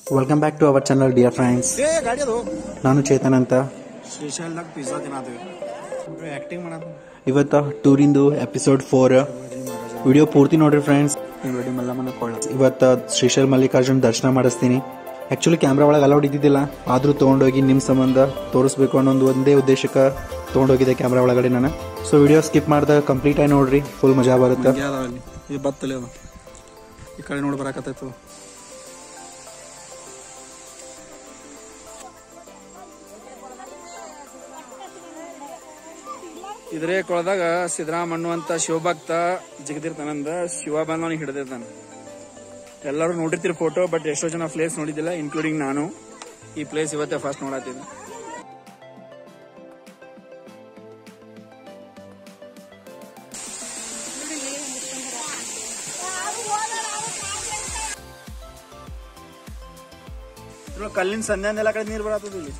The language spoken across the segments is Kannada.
welcome back to our channel dear friends ಏ ಗಾಡಿ ಅದು ನಾನು ಚೇತನ್ ಅಂತ ಶ್ರೀಶೈಲ್ದಾಗ ಪಿಜ್ಜಾ ತಿನ್ನತ್ತೀವಿ ಆ್ಯಕ್ಟಿಂಗ್ ಮಾಡತ್ತ ಇವತ್ತು ಟೂರಿಂದು ಎಪಿಸೋಡ್ ಫೋರ್ ವಿಡಿಯೋ ಪೂರ್ತಿ ನೋಡ್ರಿ ಫ್ರೆಂಡ್ಸ್ ರೆಡಿ ಮಲ್ಲಮ್ಮನ ಕೊಳ್ಳ ಇವತ್ತು ಶ್ರೀಶೈಲ್ ಮಲ್ಲಿಕಾರ್ಜುನ್ ದರ್ಶನ ಮಾಡಿಸ್ತೀನಿ ಆ್ಯಕ್ಚುಲಿ ಕ್ಯಾಮ್ರಾ ಒಳಗೆ ಅಲೌಡ್ ಇದ್ದಿದ್ದಿಲ್ಲ ಆದರೂ ತೊಗೊಂಡೋಗಿ ನಿಮ್ಮ ಸಂಬಂಧ ತೋರಿಸ್ಬೇಕು ಅನ್ನೋ ಒಂದು ಒಂದೇ ಉದ್ದೇಶಕ್ಕೆ ತೊಗೊಂಡೋಗಿದ್ದೆ ಕ್ಯಾಮ್ರಾ ಒಳಗಡೆ ನಾನು ಸೊ ವಿಡಿಯೋ ಸ್ಕಿಪ್ ಮಾಡ್ದೆ ಕಂಪ್ಲೀಟ್ ಆಗಿ ನೋಡ್ರಿ ಫುಲ್ ಮಜಾ ಬರುತ್ತೆ ಮಂಗ್ಯ ಅದಾವ ಅಲ್ಲಿ ಈ ಬತ್ತಲೆ ಅದು ಈ ಕಡೆ ನೋಡಿ ಬರಾಕತ್ತೈತು ಇದ್ರೆ ಕೊಳದಾಗ ಸಿದ್ದರಾಮಣ್ಣು ಅಂತ ಶಿವಭಕ್ತ ಜಿಗದಿರ್ತಾನಂದ ಶಿವ ಬಂದ ಅವನಿಗೆ ಹಿಡಿದಿರ್ತಾನ ಎಲ್ಲರೂ ನೋಡಿರ್ತೀರಿ ಫೋಟೋ ಬಟ್ ಎಷ್ಟೋ ಜನ ಪ್ಲೇಸ್ ನೋಡಿದ್ದಿಲ್ಲ ಇನ್ಕ್ಲೂಡಿಂಗ್ ನಾನು ಈ ಪ್ಲೇಸ್ ಇವತ್ತೇ ಫಸ್ಟ್ ನೋಡತ್ತೀನಿ ಇದ್ರೊಳಗ್ ಕಲ್ಲಿನ ಸಂಧ್ಯಾನೆಲ್ಲ ಕಡೆ ನೀರು ಬರತ್ತದ ಇಲ್ಲಿ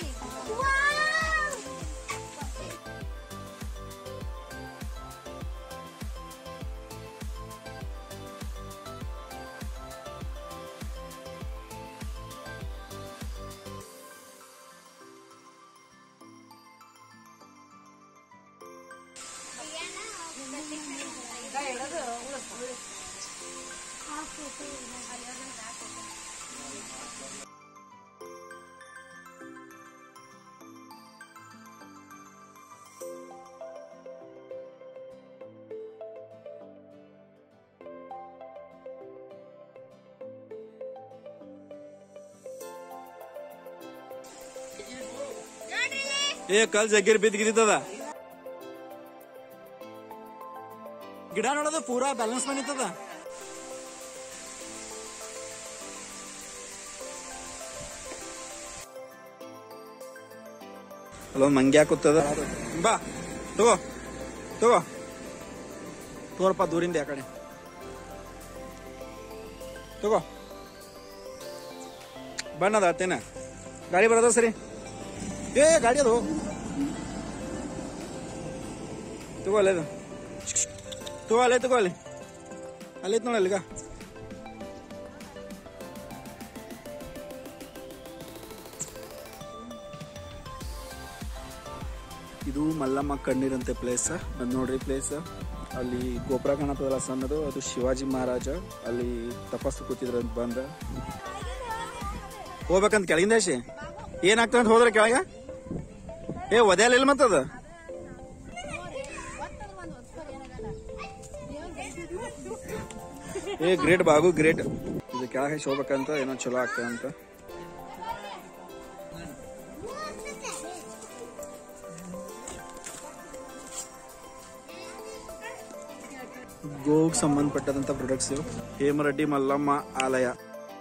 ಏ ಕಲ್ ಜಗ್ಗಿರ್ ಬಿದ್ದ ಗಿರಿತದ ಗಿಡ ನೋಡೋದು ಪೂರಾ ಬ್ಯಾಲೆನ್ಸ್ ಮಾಡಿತ್ತದ ಅಲ್ಲೊಂದ್ ಮಂಗ್ಯ ಕೂತದ ಬಾ ತಗೋ ತಗೋ ತೋರಪ್ಪ ದೂರಿಂದ ಆ ಕಡೆ ತಗೋ ಬಣ್ಣದ ಅತ್ತೇನ ಗಾಡಿ ಬರೋದ ಸರಿ ಏ ಗಾಡಿ ಅದು ತಗೋ ಅಲ್ಲೇ ಅದು ತಗೋ ಅಲ್ಲೇ ತಗೋ ಅಲ್ಲಿ ಅಲ್ಲೈತ್ ನೋಡಿ ಅಲ್ಲಿಗ ಇದು ಮಲ್ಲಮ್ಮ ಕಣ್ಣೀರಂತೆ ಪ್ಲೇಸ್ ಬಂದ್ ನೋಡ್ರಿ ಪ್ಲೇಸ್ ಅಲ್ಲಿ ಗೋಪುರ ಕಾಣತ್ತದಲ್ಲ ಸಣ್ಣದು ಅದು ಶಿವಾಜಿ ಮಹಾರಾಜ ಅಲ್ಲಿ ತಪಸ್ಸು ಕೂತಿದ್ರು ಅಂತ ಬಂದ ಹೋಗ್ಬೇಕಂತ ಕೆಳಗಿಂದ ಆಶಿ ಏನಾಗ್ತದೆ ಅಂತ ಹೋದ್ರೆ ಕೆಳಗ ಏ ಒದೆಯಲ್ಲ ಇಲ್ಲ ಮತ್ತದ ಏ ಗ್ರೇಟ್ ಬಾಗು ಗ್ರೇಟ್ ಇದು ಕೆಳಗೆ ಹೋಗ್ಬೇಕಂತ ಏನೋ ಚಲೋ ಆಗ್ತದೆ ಅಂತ ಗೋಗ್ ಸಂಬಂಧಪಟ್ಟದಂತ ಪ್ರಾಡಕ್ಟ್ಸ್ ಇವು ಹೇಮರೆಡ್ಡಿ ಮಲ್ಲಮ್ಮ ಆಲಯ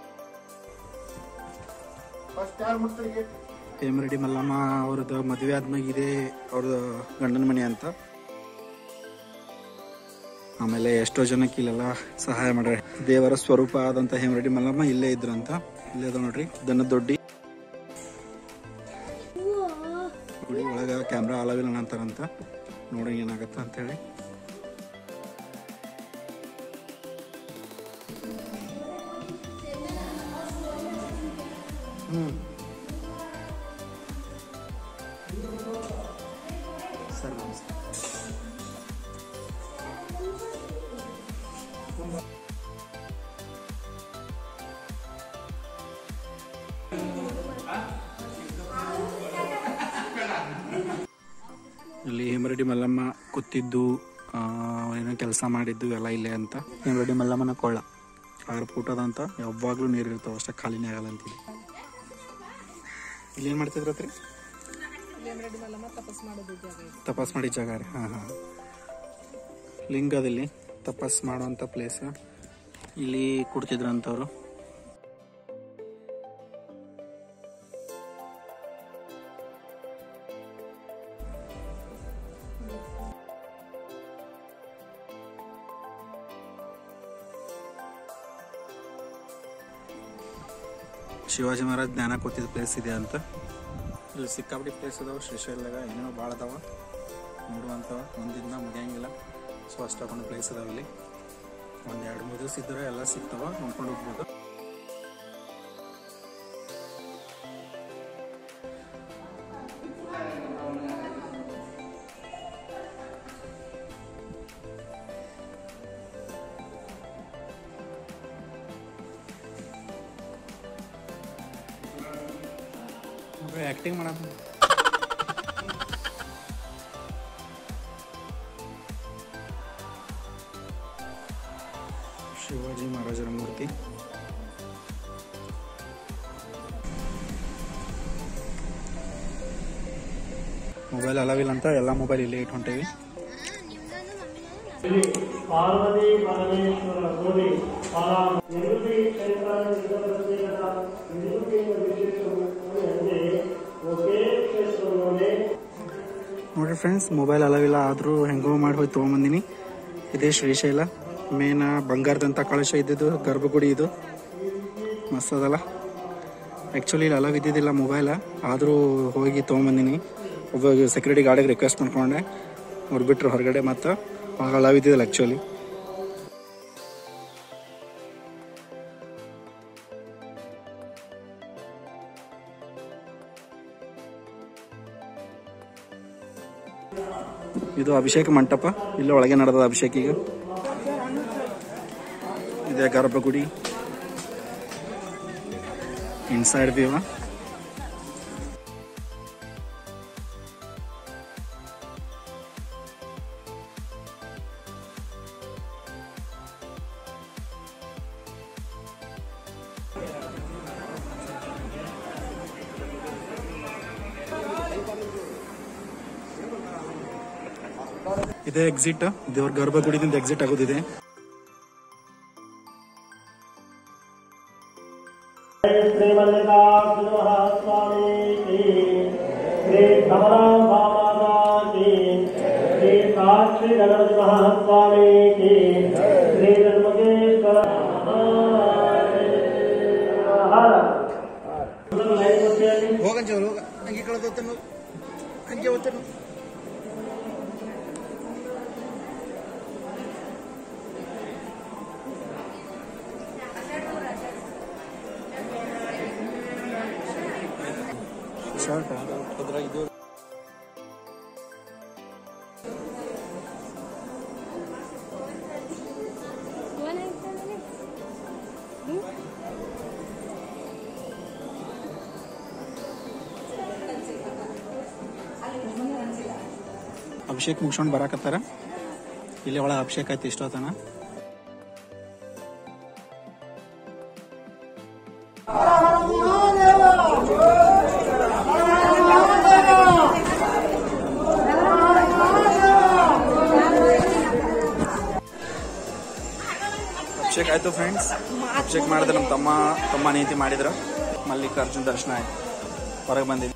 ಹೇಮರೆಡ್ಡಿ ಮಲ್ಲಮ್ಮ ಅವ್ರದ್ದು ಮದುವೆ ಆದ್ಮ್ಯಾಗ ಇದೆ ಅವ್ರದ್ದು ಗಂಡನ ಮನೆ ಅಂತ ಆಮೇಲೆ ಎಷ್ಟೋ ಜನಕ್ಕೆ ಇಲ್ಲೆಲ್ಲ ಸಹಾಯ ಮಾಡ್ಯಾರ ದೇವರ ಸ್ವರೂಪ ಆದಂತ ಹೇಮರೆಡ್ಡಿ ಮಲ್ಲಮ್ಮ ಇಲ್ಲೇ ಇದ್ರಂತ ಇಲ್ಲೇ ಅದ ನೋಡ್ರಿ ದನದ ದೊಡ್ಡಿ ಗುಡಿ ಒಳಗ ಕ್ಯಾಮ್ರಾ ಅಲವಿಲ್ಲ ಅಂತಾರಂತ ನೋಡಿ ಏನಾಗತ್ತ ಅಂತ ಹೇಳಿ ಸರ್ ನಮಸ್ತೆ ಇಲ್ಲಿ ಹೇಮರೆಡ್ಡಿ ಮಲ್ಲಮ್ಮ ಕೂತಿದ್ದು ಆ, ಏನೋ ಕೆಲಸ ಮಾಡಿದ್ದು ಎಲ್ಲ ಇಲ್ಲೇ ಅಂತ ಹೇಮರೆಡ್ಡಿ ಮಲ್ಲಮ್ಮನ ಕೊಳ್ಳ ಆರು ಫೂಟ್ ಅದಂತ ಯಾವಾಗ್ಲೂ ನೀರು ಇರ್ತಾವ ಅಷ್ಟೇ ಖಾಲಿನೇ ಆಗಲ್ಲ ಅಂತಿದೆ ಇಲ್ಲಿ ಏನ್ ಮಾಡ್ತಿದ್ರತ್ರಿ ತಪಾಸ್ ಮಾಡಿ ಜಾಗ ರೀ ಹಾಂ ಹಾಂ ಲಿಂಗದಲ್ಲಿ ತಪಾಸ್ ಮಾಡುವಂಥ ಪ್ಲೇಸ್ ಇಲ್ಲಿ ಕೊಡ್ತಿದ್ರಂಥವ್ರು ಶಿವಾಜಿ ಮಹಾರಾಜ್ ಜ್ಞಾನ ಕೂತಿದ್ದ ಪ್ಲೇಸ್ ಇದೆ ಅಂತ ಇಲ್ಲಿ ಸಿಕ್ಕಾಪಟ್ಟಿ ಪ್ಲೇಸ್ ಅದಾವ ಶ್ರೀಶೈಲದಾಗ ಏನೇನೋ ಭಾಳ ಅದಾವ ನೋಡುವಂಥವು ಒಂದಿನ ಮುಗಿಯಂಗಿಲ್ಲ ಸೊ ಅಷ್ಟೊಂದು ಪ್ಲೇಸ್ ಅದಾವ ಇಲ್ಲಿ ಒಂದು ಎರಡು ಮೂರು ದಿವಸ ಇದ್ದರೆ ಎಲ್ಲ ಸಿಗ್ತಾವ ನೋಡ್ಕೊಂಡು ಹೋಗ್ಬೋದು ಆ್ಯಕ್ಟಿಂಗ್ ಮಾಡತ್ತ ಶಿವಾಜಿ ಮಹಾರಾಜರ ಮೂರ್ತಿ ಮೊಬೈಲ್ ಅಲಾವಿಲ್ಲ ಅಂತ ಎಲ್ಲ ಮೊಬೈಲ್ ಇಲ್ಲೇ ಇಟ್ಟು ಹೊಂಟೇವಿ ಪಾರ್ವತಿ ಪರಮೇಶ್ವರ ನೋಡಿ ನಿವೃತ್ತಿ ಕ್ಷೇತ್ರ ಪ್ರತ್ಯೇಕತ ನಿವೃತ್ತಿಯ ವಿಶೇಷವು ಅಂದರೆ ಒಬ್ಬೇ ಕ್ಷೇತ್ರವನ್ನೇ ನೋಡ್ರಿ ಫ್ರೆಂಡ್ಸ್ ಮೊಬೈಲ್ ಅಲಾವಿಲ್ಲ ಆದರೂ ಹೆಂಗೋ ಮಾಡಿ ಹೋಗಿ ತೊಗೊಂಬಂದಿನಿ ಇದೇ ಶ್ರೀಶೈಲ ಮೇನ್ ಬಂಗಾರದಂಥ ಕಳಶ ಇದ್ದಿದ್ದು ಗರ್ಭಗುಡಿ ಇದು ಮಸ್ತ್ ಅದಲ್ಲ ಆ್ಯಕ್ಚುಲಿ ಇಲ್ಲಿ ಅಲಾವ್ ಇದ್ದಿದ್ದಿಲ್ಲ ಮೊಬೈಲ ಆದರೂ ಹೋಗಿ ತೊಗೊಂಬಂದಿನಿ ಒಬ್ಬ ಸೆಕ್ಯೂರಿಟಿ ಗಾರ್ಡಿಗೆ ರಿಕ್ವೆಸ್ಟ್ ಮಾಡ್ಕೊಂಡೆ ಅವ್ರು ಬಿಟ್ಟರು ಹೊರಗಡೆ ಮತ್ತು ಅವಾಗ ಅಲಾವ್ ಇದ್ದಿದ್ದಿಲ್ಲ ಆ್ಯಕ್ಚುಲಿ ಇದು ಅಭಿಷೇಕ ಮಂಟಪ ಇಲ್ಲ ಒಳಗೆ ನಡೆದ ಅಭಿಷೇಕ ಈಗ ಇದೆ ಗರ್ಭಗುಡಿ ಇನ್ಸೈಡ್ ವ್ಯೂ ಇದೇ ಎಕ್ಸಿಟ್ ದೇವ್ರ ಗರ್ಭಗುಡಿದಿಂದ ಎಕ್ಸಿಟ್ ಆಗೋದಿದೆ ಶ್ರೀ ಮಲ್ಲಿಕಾರ್ಜುನ ಮಹಾಸ್ವಾಮಿ ಕಿ ಶ್ರೀ ಭ್ರಮರಾಂಬಾ ಮಾತಾ ಕಿ ಶ್ರೀ ಸಾಕ್ಷಿ ಗಣಪತಿ ಮಹಾಸ್ವಾಮಿ ಕಿ ಶ್ರೀ ಧರ್ಮಕೇಶ್ವರ ಹೋಗಂಜ ಹೋಗ ಹಂಗೆ ಕಳೆದೋತನು ಹಂಗೆ ಓದ್ತನು ಶರ್ಟ್ ಅದ್ರಾಗ ಇದು ಅಭಿಷೇಕ್ ಮುಗಿಸ್ಕೊಂಡು ಬರಾಕತ್ತಾರ ಇಲ್ಲಿ ಒಳಗೆ ಅಭಿಷೇಕ ಆಯ್ತು ಇಷ್ಟೊತ್ತನ ಅಭಿಷೇಕ್ ಆಯ್ತು ಫ್ರೆಂಡ್ಸ್ ಅಭಿಷೇಕ್ ಮಾಡಿದ್ರೆ ನಮ್ಮ ತಮ್ಮ ತಮ್ಮ ನೀತಿ ಮಾಡಿದ್ರು ಮಲ್ಲಿಕಾರ್ಜುನ್ ದರ್ಶನ ಆಯ್ತು ಹೊರಗೆ ಬಂದಿದ್ವಿ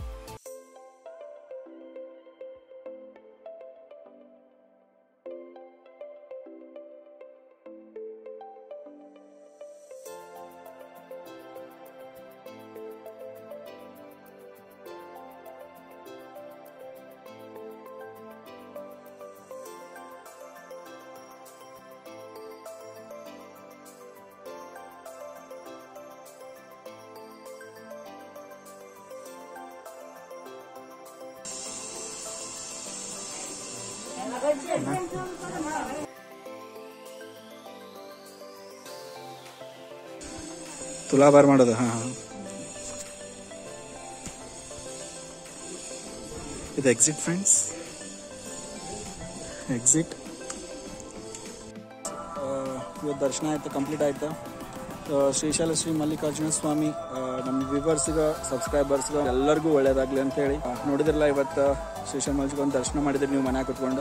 ತುಲಾಭಾರ ಮಾಡೋದು ಹಾ ಹಾ ಇದು ಎಕ್ಸಿಟ್ ಫ್ರೆಂಡ್ಸ್ ಎಕ್ಸಿಟ್ ಇವತ್ತು ದರ್ಶನ ಆಯ್ತು ಕಂಪ್ಲೀಟ್ ಆಯ್ತು ಆ, ಶ್ರೀಶೈಲ ಶ್ರೀ ಮಲ್ಲಿಕಾರ್ಜುನ ಸ್ವಾಮಿ ಆ, ನಮ್ಮ ವ್ಯೂವರ್ಸ್ಗೆ ಸಬ್ಸ್ಕ್ರೈಬರ್ಸ್ಗೆ ಎಲ್ಲರಿಗೂ ಒಳ್ಳೇದಾಗ್ಲಿ ಅಂತ ಹೇಳಿ ಆ, ನೋಡಿದ್ರಲ್ಲ ಇವತ್ತು ಶ್ರೀಶೈಲ ಮಲ್ಲಿಕಾರ್ಜುನ ದರ್ಶನ ಮಾಡಿದ್ರಿ ನೀವು ಮನ್ಯಾಗ ಕುತ್ಕೊಂಡು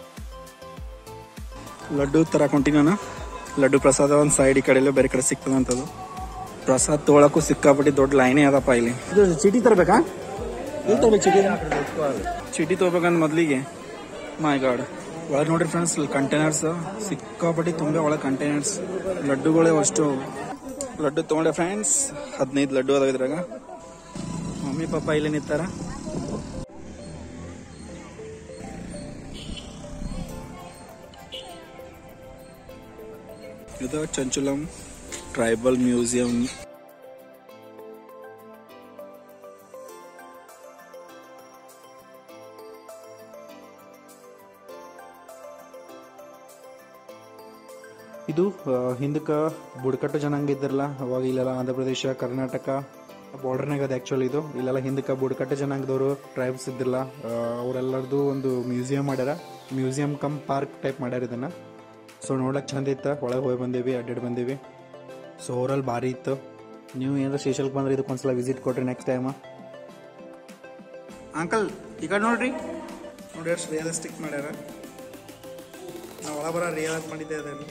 ಲಡ್ಡು ತರ ಕೊಂಟಿನ ಲಡ್ಡು ಪ್ರಸಾದ ಒಂದು ಸೈಡ್ ಈ ಕಡೆ ಎಲ್ಲ ಬೇರೆ ಕಡೆ ಸಿಗ್ತದಂತದು ಪ್ರಸಾದ್ ತೊಗೊಳಕ್ಕೂ ಸಿಕ್ಕಾಪಟ್ಟಿ ದೊಡ್ಡ ಲೈನೇ ಅದಪ್ಪ ಇಲ್ಲಿ ಇದು ಚೀಟಿ ತರಬೇಕಾ ಎಲ್ಲಿ ತಗೋಬೇಕು ಚೀಟಿ ಚೀಟಿ ತಗೋಬೇಕಂದ್ ಮೊದಲಿಗೆ ಮೈ ಗಾಡ್ ಒಳಗೆ ನೋಡ್ರಿ ಫ್ರೆಂಡ್ಸ್ ಕಂಟೈನರ್ಸ್ ಸಿಕ್ಕಾಪಟ್ಟಿ ತುಂಬ ಒಳಗೆ ಕಂಟೈನರ್ಸ್ ಲಡ್ಡುಗಳೇ ಅಷ್ಟು ಲಡ್ಡು ತೊಗೊಂಡೆ ಫ್ರೆಂಡ್ಸ್ ಹದಿನೈದು ಲಡ್ಡು ಅದಾವ ಇದ್ರಾಗ ಮಮ್ಮಿ ಪಾಪ ಇಲ್ಲಿ ನಿಂತಾರ ಇದು ಚಂಚುಲಂ ಟ್ರೈಬಲ್ ಮ್ಯೂಸಿಯಂ ಇದು ಹಿಂದಕ್ಕೆ ಬುಡಕಟ್ಟು ಜನಾಂಗ ಇದ್ರಲ್ಲ ಅವಾಗ ಇಲ್ಲೆಲ್ಲ ಆಂಧ್ರ ಪ್ರದೇಶ ಕರ್ನಾಟಕ ಬಾರ್ಡರ್ನಾಗ ಅದು ಆ್ಯಕ್ಚುಲಿ ಇದು ಇಲ್ಲೆಲ್ಲ ಹಿಂದಕ್ಕೆ ಬುಡಕಟ್ಟು ಜನಾಂಗದವರು ಟ್ರೈಬ್ಸ್ ಇದ್ದಿಲ್ಲ ಆ, ಅವರೆಲ್ಲರದು ಒಂದು ಮ್ಯೂಸಿಯಂ ಮಾಡ್ಯಾರ ಮ್ಯೂಸಿಯಂ ಕಮ್ ಪಾರ್ಕ್ ಟೈಪ್ ಮಾಡ್ಯಾರ ಇದನ್ನು ಸೊ ನೋಡಕ್ಕೆ ಚಂದ ಇತ್ತು ಒಳಗೆ ಹೋಗಿ ಬಂದೇವಿ ಅಡ್ಡಾಡಿ ಬಂದೇವಿ ಸೊ ಓವರಾಲ್ ಭಾರಿ ಇತ್ತು ನೀವು ಏನಾರ ಶೇಷಲ್ಗೆ ಬಂದ್ರೆ ಇದಕ್ಕೊಂದ್ಸಲ ವಿಸಿಟ್ ಕೊಟ್ರಿ ನೆಕ್ಸ್ಟ್ ಟೈಮ್ ಅಂಕಲ್ ಈ ಕಡೆ ನೋಡ್ರಿ ನೋಡಿ ಎಷ್ಟು ರಿಯಲಿಸ್ಟಿಕ್ ಮಾಡ್ಯಾರ ನಾವು ಒಳ ಬರ ರಿಯಲ್ ಮಾಡಿದ್ದೆ ಅದನ್ನು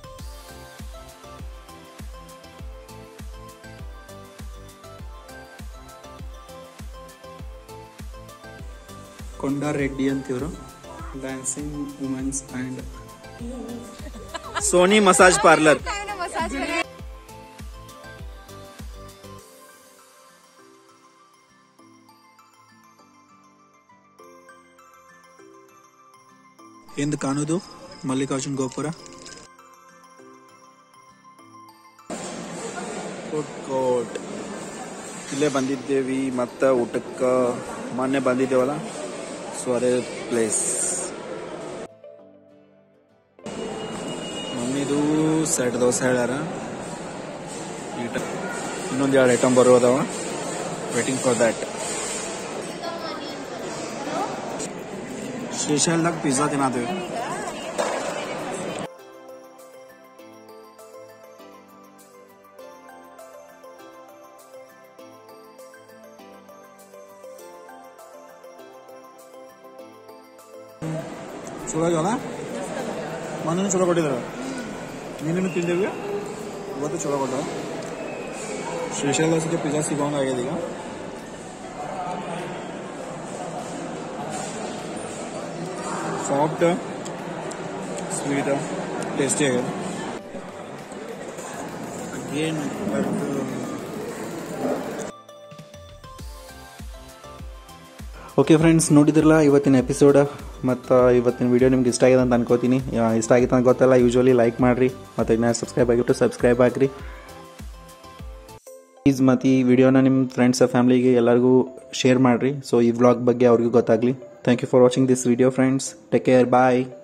ಕೊಂಡ ರೆಡ್ಡಿ ಅಂತಿದ್ರು ಡ್ಯಾನ್ಸಿಂಗ್ ವುಮೆನ್ಸ್ ಆ್ಯಂಡ್ ಸೋನಿ ಮಸಾಜ್ ಪಾರ್ಲರ್ ಹಿಂದ್ ಕಾಣೋದು ಮಲ್ಲಿಕಾರ್ಜುನ್ ಗೋಪುರ ಫುಡ್ ಕೋರ್ಟ್ ಇಲ್ಲೇ ಬಂದಿದ್ದೇವಿ ಮತ್ತ ಊಟಕ್ಕ ಮೊನ್ನೆ ಬಂದಿದ್ದೇವಲ್ಲ ಸೊ ಅದೇ ಪ್ಲೇಸ್ ಮಮ್ಮಿದು ಸೆಟ್ ದೋಸೆ ಹೇಳ್ಯಾರ ಇನ್ನೊಂದು ಎರಡು ಐಟಮ್ ಬರೋದವ ವೇಟಿಂಗ್ ಫಾರ್ ದ್ಯಾಟ್ ಶ್ರೀಶೈಲ್ದಾಗ ಪಿಜ್ಜಾ ತಿನ್ನತ್ತೀವಿ ಚಲೋ ಆಗ್ಯಾವಲ್ಲ ಮೊನ್ನೆ ಚಲೋ ಕೊಟ್ಟಿದ್ದಾರೆ ನೀನೇನು ತಿಂದೇವಿ ಇವತ್ತು ಚಲೋ ಕೊಟ್ಟ ಶ್ರೀಶೈಲ ಸಿಕ್ಕೆ ಪಿಜ್ಜಾ ಸಿಗೋಂಗ ಆಗ್ಯದ ಈಗ ಸಾಫ್ಟ್ ಸ್ವೀಟ್ ಟೇಸ್ಟಿ ಆಗ್ಯದ ಅಗೇನ್ ಓಕೆ ಫ್ರೆಂಡ್ಸ್ ನೋಡಿದ್ರಲ್ಲ ಇವತ್ತಿನ ಎಪಿಸೋಡ್ ಮತ್ತು ಇವತ್ತಿನ ವಿಡಿಯೋ ನಿಮ್ಗೆ ಇಷ್ಟ ಆಗಿದೆ ಅಂತ ಅನ್ಕೋತೀನಿ ಯಾ, ಇಷ್ಟ ಆಗಿತ್ತು ಅಂತ ಗೊತ್ತಲ್ಲ ಯೂಶ್ವಲಿ ಲೈಕ್ ಮಾಡಿರಿ ಮತ್ತು ಇನ್ನೂ ಸಬ್ಸ್ಕ್ರೈಬ್ ಆಗಿಬಿಟ್ಟು ಸಬ್ಸ್ಕ್ರೈಬ್ ಆಗಿರಿ ಪ್ಲೀಸ್ ಮತ್ತು ಈ ವಿಡಿಯೋನ ನಿಮ್ಮ ಫ್ರೆಂಡ್ಸ್ ಫ್ಯಾಮ್ಲಿಗೆ ಎಲ್ಲರಿಗೂ ಶೇರ್ ಮಾಡಿರಿ ಸೊ ಈ ವ್ಲಾಗ್ ಬಗ್ಗೆ ಅವ್ರಿಗೂ ಗೊತ್ತಾಗಲಿ thank you for watching this video friends take care bye